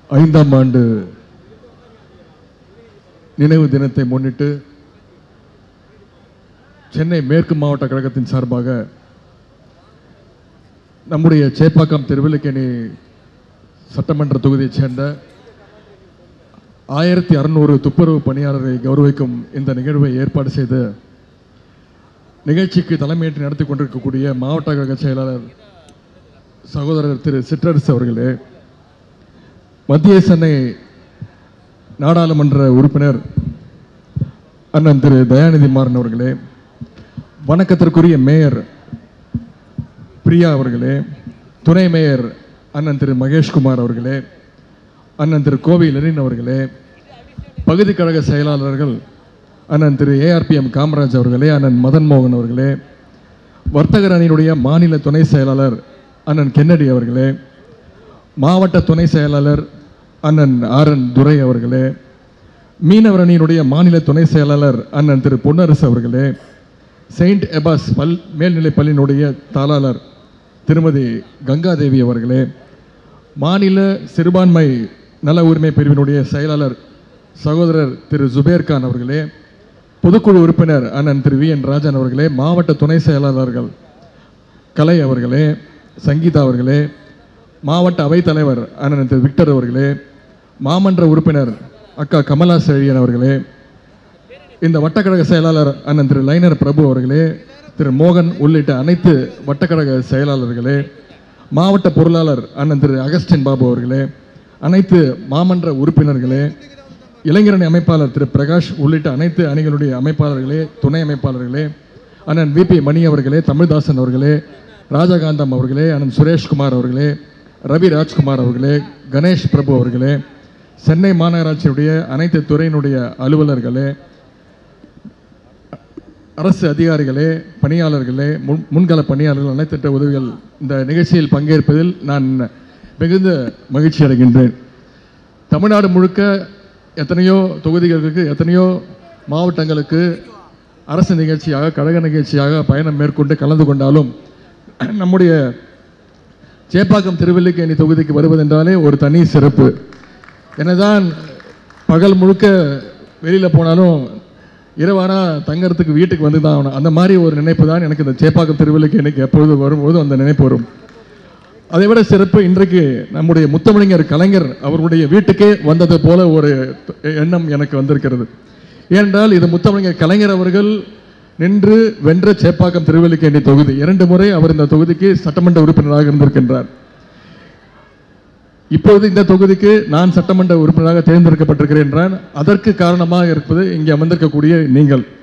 ஐந்தாம் ஆண்டு நினைவு தினத்தை முன்னிட்டு சென்னை மேற்கு மாவட்ட கழகத்தின் சார்பாக நம்முடைய சேப்பாக்கம் திருவல்லிக்கேணி சட்டமன்ற தொகுதியைச் சேர்ந்த ஆயிரத்தி அறுநூறு துப்புரவு பணியாளரை கௌரவிக்கும் இந்த நிகழ்வை ஏற்பாடு செய்து நிகழ்ச்சிக்கு தலைமையேற்று நடத்தி கொண்டிருக்கக்கூடிய மாவட்ட கழக செயலாளர் சகோதரர் திரு சிற்றரசு அவர்களே மத்திய சென்னை நாடாளுமன்ற உறுப்பினர் அண்ணன் திரு தயாநிதி மாறன் அவர்களே வணக்கத்திற்குரிய மேயர் பிரியா அவர்களே துணை மேயர் அண்ணன் திரு மகேஷ்குமார் அவர்களே அண்ணன் திரு கோவி லெனின் அவர்களே பகுதி கழக செயலாளர்கள் அண்ணன் திரு ஏஆர்பிஎம் காமராஜ் அவர்களே அண்ணன் மதன் மோகன் அவர்களே வர்த்தகர் அணியினுடைய மாநில துணை செயலாளர் அண்ணன் கென்னடி அவர்களே மாவட்ட துணை செயலாளர் அண்ணன் ஆர் என் துரை அவர்களே மீனவர் அணியினுடைய மாநில துணை செயலாளர் அண்ணன் திரு பொன்னரசு அவர்களே செயின்ட் எபாஸ் பல் மேல்நிலைப் பள்ளியினுடைய தாளாளர் திருமதி கங்காதேவி அவர்களே மாநில சிறுபான்மை நல உரிமை பிரிவினுடைய செயலாளர் சகோதரர் திரு ஜுபேர் கான் அவர்களே பொதுக்குழு உறுப்பினர் அண்ணன் திரு வி என் ராஜன் அவர்களே மாவட்ட துணை செயலாளர்கள் கலை அவர்களே சங்கீதா அவர்களே மாவட்ட அவைத்தலைவர் அண்ணன் திரு விக்டர் அவர்களே மாமன்ற உறுப்பினர் அக்கா கமலா செழியன் அவர்களே இந்த வட்டக்கழக செயலாளர் அண்ணன் திரு லைனர் பிரபு அவர்களே திரு மோகன் உள்ளிட்ட அனைத்து வட்டக்கழக செயலாளர்களே மாவட்ட பொருளாளர் அண்ணன் திரு அகஸ்டின் பாபு அவர்களே அனைத்து மாமன்ற உறுப்பினர்களே இளைஞரணி அமைப்பாளர் திரு பிரகாஷ் உள்ளிட்ட அனைத்து அணிகளுடைய அமைப்பாளர்களே துணை அமைப்பாளர்களே அண்ணன் விபி மணி அவர்களே தமிழ்தாசன் அவர்களே ராஜகாந்தம் அவர்களே அண்ணன் சுரேஷ்குமார் அவர்களே ரவி ராஜ்குமார் அவர்களே கணேஷ் பிரபு அவர்களே சென்னை மாநகராட்சியுடைய அனைத்து துறையினுடைய அலுவலர்களே அரசு அதிகாரிகளே பணியாளர்களே முன் முன்கள பணியாளர்கள் அனைத்திட்ட உதவிகள் இந்த நிகழ்ச்சியில் பங்கேற்பதில் நான் மிகுந்த மகிழ்ச்சி அடைகின்றேன் தமிழ்நாடு முழுக்க எத்தனையோ தொகுதிகளுக்கு எத்தனையோ மாவட்டங்களுக்கு அரசு நிகழ்ச்சியாக கழக நிகழ்ச்சியாக பயணம் மேற்கொண்டு கலந்து கொண்டாலும் நம்முடைய சேப்பாக்கம் திருவல்லிக்கேணி தொகுதிக்கு வருவதென்றாலே ஒரு தனி சிறப்பு என்னதான் பகல் முழுக்க வெளியில் போனாலும் இரவானா தங்கறதுக்கு வீட்டுக்கு வந்து தான் ஆகணும் அந்த மாதிரி ஒரு நினைப்பு தான் எனக்கு இந்த சேப்பாக்கம் திருவல்லிக்கேணிக்கு எப்பொழுது வரும்போது அந்த நினைப்பு வரும் அதை விட சிறப்பு இன்றைக்கு நம்முடைய முத்தமிழர் கலைஞர் அவருடைய வீட்டுக்கே வந்தது போல ஒரு எண்ணம் எனக்கு வந்திருக்கிறது ஏனென்றால் இது முத்தமிழர் கலைஞர் அவர்கள் நின்று வென்ற சேப்பாக்கம் திருவல்லிக்கேணி தொகுதி இரண்டு முறை அவர் இந்த தொகுதிக்கு சட்டமன்ற உறுப்பினராக இருந்திருக்கின்றார் இப்போது இந்த தொகுதிக்கு நான் சட்டமன்ற உறுப்பினராக தேர்ந்தெடுக்கப்பட்டிருக்கிறேன் என்றால் அதற்கு காரணமாக இருப்பது இங்கே அமர்ந்திருக்கக்கூடிய நீங்கள்